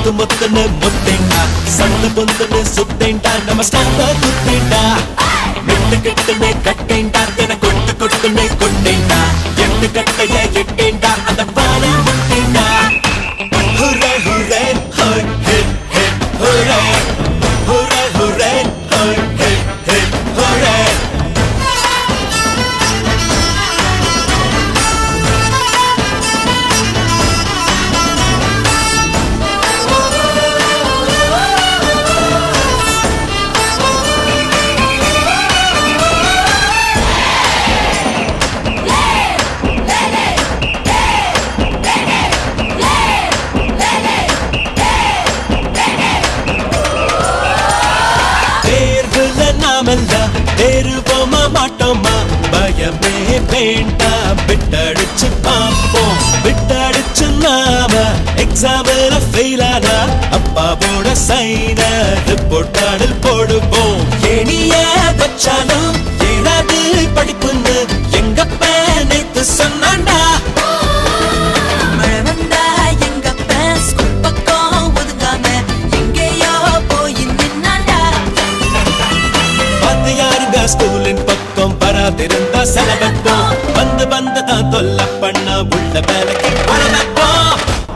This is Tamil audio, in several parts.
முத்து முத்துன்னு முத்தேண்டா சண்டு பொந்துன்னு சுத்தேண்டா நம்ம ஸ்டாண்ட குத்தேண்டா மெட்டு கெட்டுன்னு கட்டேண்டா என கொட்டு கொட்டுன்னு கொண்டேண்டா எட்டு கட்டைய எட்டேண்டா அந்த பானை முட்டேண்டா ஹுரே ஹுரே ஹோய் ஹே ஹே ஹுரே ஹுரே ஹுரே ஹோய் ஹே ஹே ஹுரே தேர்வுல நாமெல்லாம் தேருவோமா மாட்டோமா பயமே வேண்டாம் விட்டடிச்சு பார்ப்போம் விட்டடிச்சு நாம எக்ஸாமில் ஃபெயில் ஆனா அப்பாவோட சைன ரிப்போர்ட்டாடில் போடுவோம் எணிய வச்சாலும் ஏதாவது படிப்புன்னு எங்க நேத்து சொன்னாண்டா மழை வந்தா எங்க அப்பன் ஸ்கூல் பக்கம் ஒதுங்காம எங்கேயோ போய் நின்னாண்டா பார்த்து யாருங்க ஸ்கூலின் பக்கம் வராதிருந்தா செலவட்டும் வந்து வந்து தான் தொல்லை பண்ண உள்ள வேலைக்கு பரவட்டும்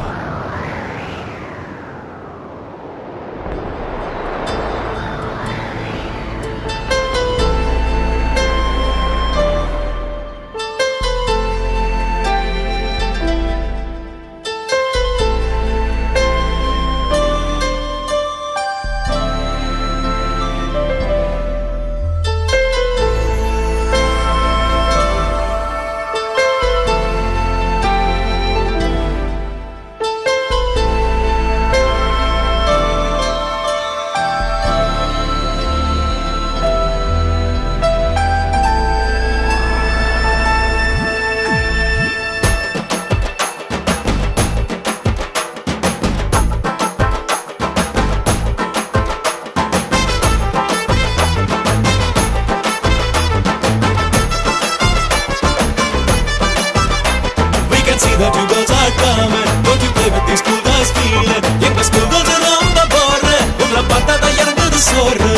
We can see that you girls are coming. Don't you play with these school girls feeling? எங்க school girls ரொம்ப போற உங்களை பார்த்தா தான் இறங்குது சோறு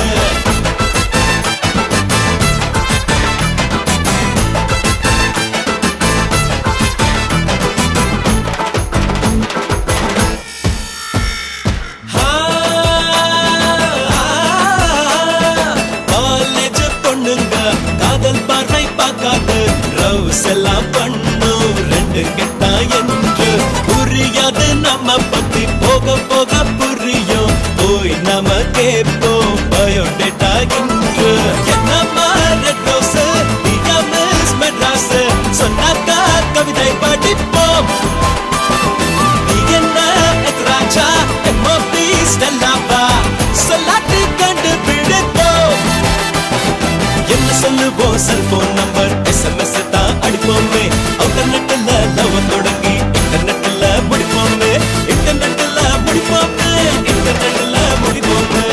காலேஜ் பொண்ணுங்க காதல் பார்வை பார்க்காது ரவுஸ் எல்லாம் பண்ணும் ரெண்டு கெட்டா என்று புரியாது நம்ம பத்தி போக போக புரியும் போய் நம்ம கேட்போம் பயோடேட்டா என்று என்னம்மா ரெட் ரோஸ் மிஸ் மெட்ராஸ் சொன்னாக்கா கவிதை படிப்போம் நீ என்ன எத்ராஜா எம்ஓபி ஸ்டெல்லாவா சொல்லாட்டு கண்டுபிடிப்போம் என்ன சொல்லுவோம் செல்போன் நம்பர் எஸ்எம்எஸ் தான் அடிப்போமே இன்டர்நெட்ல லவ் தொடங்கி இன்டர்நெட்ல முடிப்போமே இன்டர்நெட்ல முடிப்போமே இன்டர்நெட்ல முடிப்போமே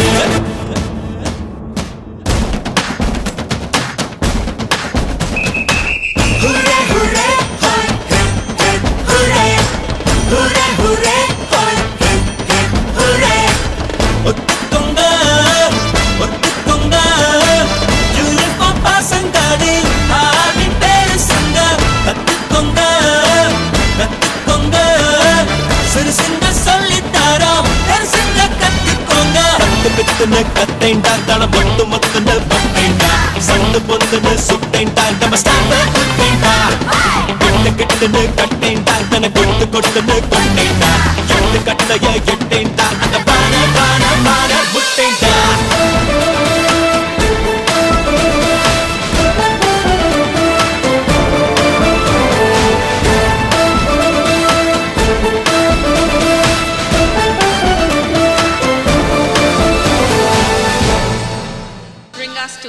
hooray hooray hi hey hey hooray hooray hooray hi hey hey hooray ஒத்துக்கோங்க ஒத்துக்கோங்க யூனிஃபார்ம் பசங்காடி ஆவின் பேரு சங்க கத்துக்கோங்க கத்துக்கோங்க சிறுசுங்க சொல்லித் தரோம் பெருசுங்க கத்துக்கோங்க கத்து பித்துன்னு கத்தேண்டா தன பொட்டு மொத்துன்னு பட்டேண்டா சண்டு பொந்துன்னு சுட்டேண்டா நம்ம ஸ்டாண்ட குத்தேண்டா கெட்டு கெட்டுன்னு கட்டேண்டா தன கொட்டு கொட்டுன்னு கொண்டேண்டா எட்டு கட்டைய எட்டேண்டா அந்த